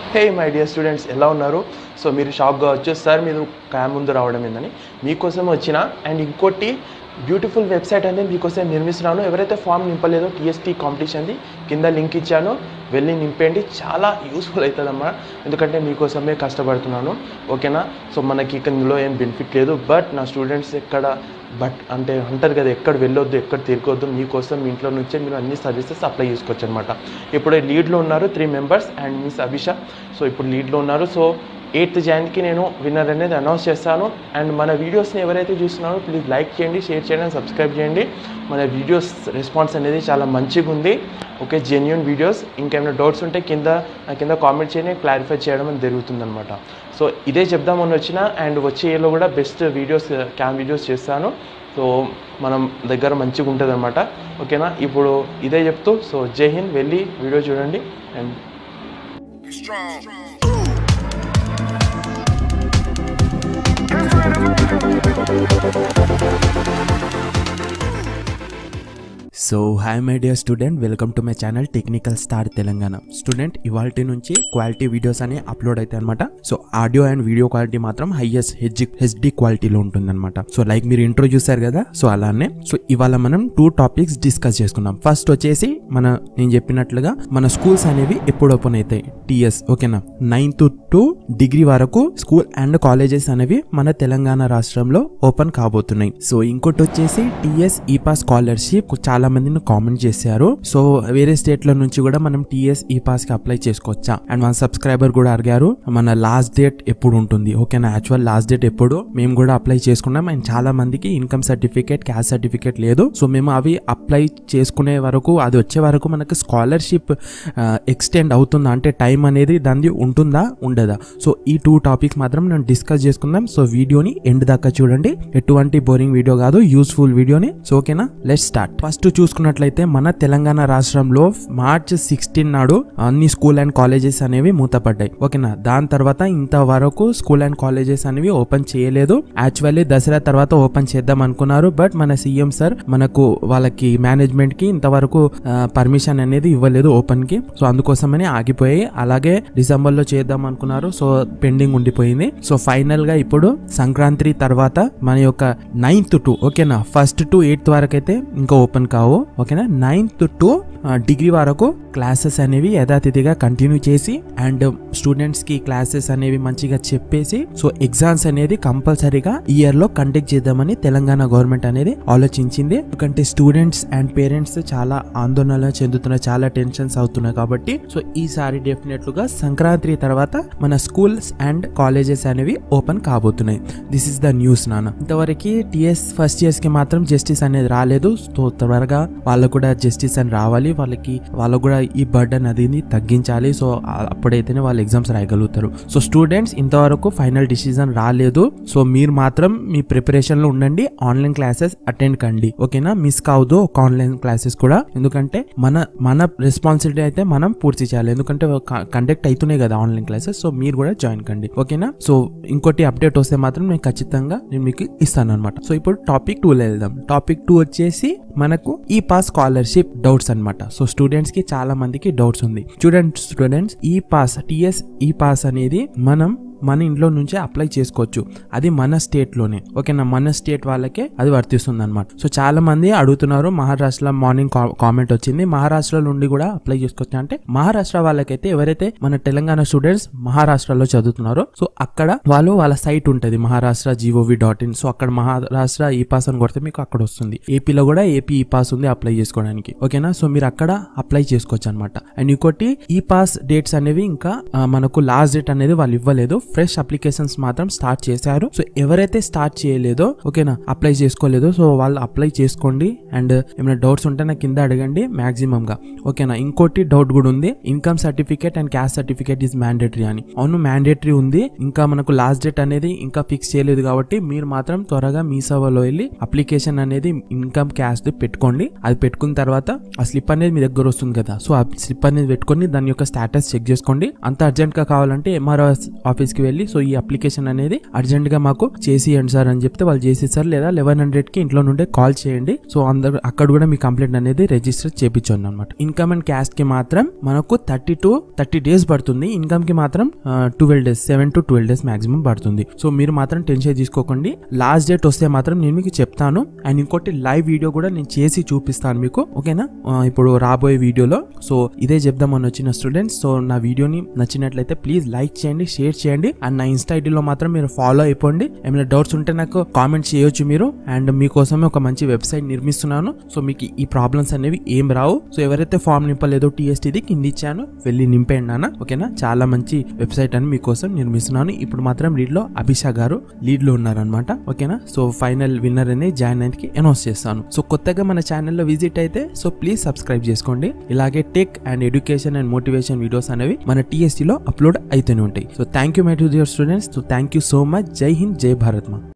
hey my dear students ఎలా ఉన్నారు so మీరు షాక్ కావచ్చు సార్ మీరు క్యామ్ ముందు రావడం ఏందని మీకోసం వచ్చిన అండ్ ఇంకోటి బ్యూటిఫుల్ వెబ్సైట్ అనేది మీకోసం నిర్మిస్తున్నాను ఎవరైతే ఫామ్ నింపలేదో టీఎస్టీ కాంపిటీషన్ది కింద లింక్ ఇచ్చాను వెళ్ళి నింపేయండి చాలా యూస్ఫుల్ అవుతుందమ్మా ఎందుకంటే మీకోసమే కష్టపడుతున్నాను ఓకేనా సో మనకి ఇందులో ఏం బెనిఫిట్ లేదు బట్ నా స్టూడెంట్స్ ఎక్కడ బట్ అంటే అంటారు కదా ఎక్కడ వెళ్ళొద్దు ఎక్కడ తిరగొద్దు మీకోసం మీ ఇంట్లో నుంచే మీరు అన్ని సర్వీసెస్ అప్లై చేసుకోవచ్చు అనమాట ఇప్పుడు లీడ్లో ఉన్నారు three members and miss Abhisha so ఇప్పుడు లీడ్లో ఉన్నారు సో ఎయిత్ జాన్కి నేను విన్నర్ అనేది అనౌన్స్ చేస్తాను అండ్ మన వీడియోస్ని ఎవరైతే చూస్తున్నారో ప్లీజ్ లైక్ చేయండి షేర్ చేయండి అండ్ సబ్స్క్రైబ్ చేయండి మన వీడియోస్ రెస్పాన్స్ అనేది చాలా మంచిగా ఉంది ఓకే జెన్యున్ వీడియోస్ ఇంకేమైనా డౌట్స్ ఉంటే కింద నా కింద కామెంట్ చేయండి క్లారిఫై చేయడం అని జరుగుతుందన్నమాట సో ఇదే చెప్దామని వచ్చిన అండ్ వచ్చే ఇయర్లో కూడా బెస్ట్ వీడియోస్ క్యామ్ వీడియోస్ చేస్తాను సో మనం దగ్గర మంచిగా ఉంటుంది అనమాట ఓకేనా ఇప్పుడు ఇదే చెప్తూ సో జై హింద్ వెళ్ళి వీడియో చూడండి and so hi my dear student welcome to my channel technical star Telangana student ఇవాల్టి నుంచి క్వాలిటీ వీడియోస్ అని అప్లోడ్ అవుతాయి అనమాట so audio and video quality మాత్రం హైయెస్ట్ హెచ్ హెచ్డి క్వాలిటీలో ఉంటుందన్నమాట సో లైక్ మీరు ఇంట్రో చూసారు కదా సో అలానే సో ఇవాళ మనం టూ టాపిక్స్ డిస్కస్ చేసుకుందాం ఫస్ట్ వచ్చేసి మన నేను చెప్పినట్లుగా మన స్కూల్స్ అనేవి ఎప్పుడు ఓపెన్ అవుతాయి టిఎస్ ఓకేనా నైన్త్ టు డిగ్రీ వరకు స్కూల్ అండ్ కాలేజెస్ అనేవి మన తెలంగాణ రాష్ట్రంలో ఓపెన్ కాబోతున్నాయి సో ఇంకోటి వచ్చేసి టిఎస్ ఈపా స్కాలర్షిప్ చాలా మందిని కామెంట్ చేశారు సో వేరే స్టేట్ల నుంచి కూడా మనం టిఎస్ ఈ పాస్ కి అప్లై చేసుకోవచ్చా అండ్ మన సబ్స్క్రైబర్ కూడా అడిగారు మన లాస్ట్ డేట్ ఎప్పుడు ఉంటుంది ఓకేనా యాక్చువల్ లాస్ట్ డేట్ ఎప్పుడు మేము కూడా అప్లై చేసుకున్నాం అండ్ చాలా మందికి ఇన్కమ్ సర్టిఫికేట్ క్యాస్ట్ సర్టిఫికేట్ లేదు సో మేము అవి అప్లై చేసుకునే వరకు అది వచ్చే వరకు మనకు స్కాలర్షిప్ ఎక్స్టెండ్ అవుతుందా అంటే టైం అనేది దాన్ని ఉంటుందా ఉండదా సో ఈ టూ టాపిక్స్ మాత్రం నేను డిస్కస్ చేసుకుందాం సో వీడియోని ఎండ్ దాకా చూడండి ఎటువంటి బోరింగ్ వీడియో కాదు యూస్ఫుల్ వీడియోని సో ఓకేనా లెట్ స్టార్ట్ ఫస్ట్ చూసుకున్నట్లయితే మన తెలంగాణ రాష్ట్రంలో మార్చ్ సిక్స్టీన్ నాడు అన్ని స్కూల్ అండ్ కాలేజెస్ అనేవి మూతపడ్డాయి ఓకేనా దాని తర్వాత ఇంతవరకు స్కూల్ అండ్ కాలేజెస్ అనేవి ఓపెన్ చేయలేదు యాక్చువల్లీ దసరా తర్వాత ఓపెన్ చేద్దాం అనుకున్నారు బట్ మన సీఎం సార్ మనకు వాళ్ళకి మేనేజ్మెంట్ కి ఇంతవరకు పర్మిషన్ అనేది ఇవ్వలేదు ఓపెన్ కి సో అందుకోసమని ఆగిపోయి అలాగే డిసెంబర్ లో చేద్దాం అనుకున్నారు సో పెండింగ్ ఉండిపోయింది సో ఫైనల్ గా ఇప్పుడు సంక్రాంతి తర్వాత మన యొక్క నైన్త్ టు ఓకేనా ఫస్ట్ టు ఎయిత్ వరకు అయితే ఇంకా ఓపెన్ కావు ఓకేనా నైన్త్ టు డిగ్రీ వరకు క్లాసెస్ అనేవి యథాతిథిగా కంటిన్యూ చేసి అండ్ స్టూడెంట్స్ కి క్లాసెస్ అనేవి మంచిగా చెప్పేసి సో ఎగ్జామ్స్ అనేది కంపల్సరీగా ఇయర్ లో కండక్ట్ చేద్దామని తెలంగాణ గవర్నమెంట్ అనేది ఆలోచించింది ఎందుకంటే స్టూడెంట్స్ అండ్ పేరెంట్స్ చాలా ఆందోళన చెందుతున్నారు చాలా టెన్షన్స్ అవుతున్నాయి కాబట్టి సో ఈసారి డెఫినెట్ గా సంక్రాంతి తర్వాత మన స్కూల్స్ అండ్ కాలేజెస్ అనేవి ఓపెన్ కాబోతున్నాయి దిస్ ఇస్ ద న్యూస్ నాన్న ఇంతవరకు టిఎస్ ఫస్ట్ ఇయర్స్ కి మాత్రం జస్టిస్ అనేది రాలేదు సో త్వరగా వాళ్ళకు కూడా జస్టిస్ అని రావాలి వాళ్ళకి వాళ్ళకు కూడా ఈ బర్డన్ అది తగ్గించాలి సో అప్పుడైతేనే వాళ్ళు ఎగ్జామ్స్ రాయగలుగుతారు సో స్టూడెంట్స్ ఇంతవరకు ఫైనల్ డిసిజన్ రాలేదు సో మీరు మాత్రం మీ ప్రిపరేషన్ లో ఉండండి ఆన్లైన్ క్లాసెస్ అటెండ్ కండి ఓకేనా మిస్ కావద్దు ఒక ఆన్లైన్ క్లాసెస్ కూడా ఎందుకంటే మన మన రెస్పాన్సిబిలిటీ అయితే మనం పూర్తి చేయాలి ఎందుకంటే కండక్ట్ అవుతున్నాయి కదా ఆన్లైన్ క్లాసెస్ సో మీరు కూడా జాయిన్ కండి ఓకేనా సో ఇంకోటి అప్డేట్ వస్తే మాత్రం నేను ఖచ్చితంగా నేను మీకు ఇస్తాను అనమాట సో ఇప్పుడు టాపిక్ టూ వెళ్దాం టాపిక్ టూ వచ్చేసి మనకు ఈ పాస్ స్కాలర్షిప్ డౌట్స్ అనమాట సో స్టూడెంట్స్ కి చాలా మందికి డౌట్స్ ఉంది చూడండి స్టూడెంట్స్ ఈ పాస్ టిఎస్ ఈ పాస్ అనేది మనం మన ఇంట్లో నుంచే అప్లై చేసుకోవచ్చు అది మన స్టేట్ లోనే ఓకేనా మన స్టేట్ వాళ్ళకే అది వర్తిస్తుంది అనమాట సో చాలా మంది అడుగుతున్నారు మహారాష్ట్ర మార్నింగ్ కామెంట్ వచ్చింది మహారాష్ట్ర నుండి కూడా అప్లై చేసుకోవచ్చు అంటే మహారాష్ట్ర వాళ్ళకైతే ఎవరైతే మన తెలంగాణ స్టూడెంట్స్ మహారాష్ట్రలో చదువుతున్నారో సో అక్కడ వాళ్ళు వాళ్ళ సైట్ ఉంటుంది Maharashtra GOV dot in so అక్కడ మహారాష్ట్ర ఈ పాస్ అని కొడితే మీకు అక్కడ వస్తుంది ఏపీలో కూడా ఏపీ ఈ పాస్ ఉంది అప్లై చేసుకోవడానికి ఓకేనా సో మీరు అక్కడ అప్లై చేసుకోవచ్చు అనమాట అండ్ ఇంకోటి ఈ పాస్ డేట్స్ అనేవి ఇంకా మనకు లాస్ట్ డేట్ అనేది వాళ్ళు ఇవ్వలేదు ఫ్రెష్ అప్లికేషన్స్ మాత్రం స్టార్ట్ చేశారు సో ఎవరైతే స్టార్ట్ చేయలేదో ఓకేనా అప్లై చేసుకోలేదో సో వాళ్ళు అప్లై చేసుకోండి అండ్ ఏమైనా డౌట్స్ ఉంటే నాకు కింద అడగండి మాక్సిమం గా ఓకేనా ఇంకోటి డౌట్ కూడా ఉంది income certificate and caste certificate is mandatory అని అవును మ్యాండేటరీ ఉంది ఇంకా మనకు లాస్ట్ డేట్ అనేది ఇంకా ఫిక్స్ చేయలేదు కాబట్టి మీరు మాత్రం త్వరగా మీ సేవలో వెళ్ళి అప్లికేషన్ అనేది ఇన్కమ్ క్యాస్ట్ పెట్టుకోండి అది పెట్టుకున్న తర్వాత ఆ స్లిప్ అనేది మీ దగ్గర వస్తుంది కదా సో ఆ స్లిప్ అనేది పెట్టుకొని దాని యొక్క స్టేటస్ చెక్ చేసుకోండి అంత అర్జెంట్ గా కావాలంటే ఎంఆర్ఓ ఆఫీస్ కి వెళ్ళి సో ఈ అప్లికేషన్ అనేది అర్జెంట్ గా మాకు చేసియండి సార్ అని చెప్తే వాళ్ళు చేసేసారు లేదా లెవెన్ హండ్రెడ్ కి ఇంట్లో నుండే కాల్ చేయండి సో అందరు అక్కడ కూడా మీ కంప్లైంట్ అనేది రిజిస్టర్ చేపించండి అనమాట ఇన్కమ్ అండ్ క్యాస్ట్ కి మాత్రం మనకు థర్టీ టు థర్టీ డేస్ పడుతుంది ఇన్కమ్ కి మాత్రం twelve days seven to twelve days maximum పడుతుంది సో మీరు మాత్రం టెన్షన్ తీసుకోకండి లాస్ట్ డేట్ వస్తే మాత్రం నేను మీకు చెప్తాను అండ్ ఇంకోటి లైవ్ వీడియో కూడా నేను చేసి చూపిస్తాను మీకు ఓకేనా ఆ, ఇప్పుడు రాబోయే వీడియోలో సో ఇదే చెప్దామని వచ్చిన స్టూడెంట్స్ సో నా వీడియోని నచ్చినట్లయితే ప్లీజ్ లైక్ చేయండి షేర్ చేయండి అండ్ నా ఇన్స్టా ఐడిలో మాత్రం మీరు ఫాలో అయిపోండి ఏమైనా డౌట్స్ ఉంటే నాకు కామెంట్ చేయొచ్చు మీరు అండ్ మీకోసమే ఒక మంచి వెబ్సైట్ నిర్మిస్తున్నాను సో మీకు ఈ ప్రాబ్లమ్స్ అనేవి ఏం రావు సో ఎవరైతే ఫామ్ నింపలేదో టీఎస్టీది కింద ఇచ్చాను వెళ్ళి నింపేయండి నాన్న ఓకేనా చాలా మంచి వెబ్సైట్ అని మీకోసం నిర్మిస్తున్నాను ఇప్పుడు మాత్రం లీడ్లో అభిషా గారు లీడ్లో ఉన్నారనమాట ఓకేనా సో ఫైనల్ విన్నర్ అనేది జాయిన్ అయ్యేకి అనౌన్స్ చేస్తాను సో కొత్తగా మన ఛానల్లో విజిట్ అయితే సో ప్లీజ్ సబ్స్క్రైబ్ చేసుకోండి ఇలాగే tech and education and motivation videos అనేవి మన TST లో అప్లోడ్ అయితేనే ఉంటాయి so thank you my to dear students so thank you so much జై హింద్ జై భారత్ మా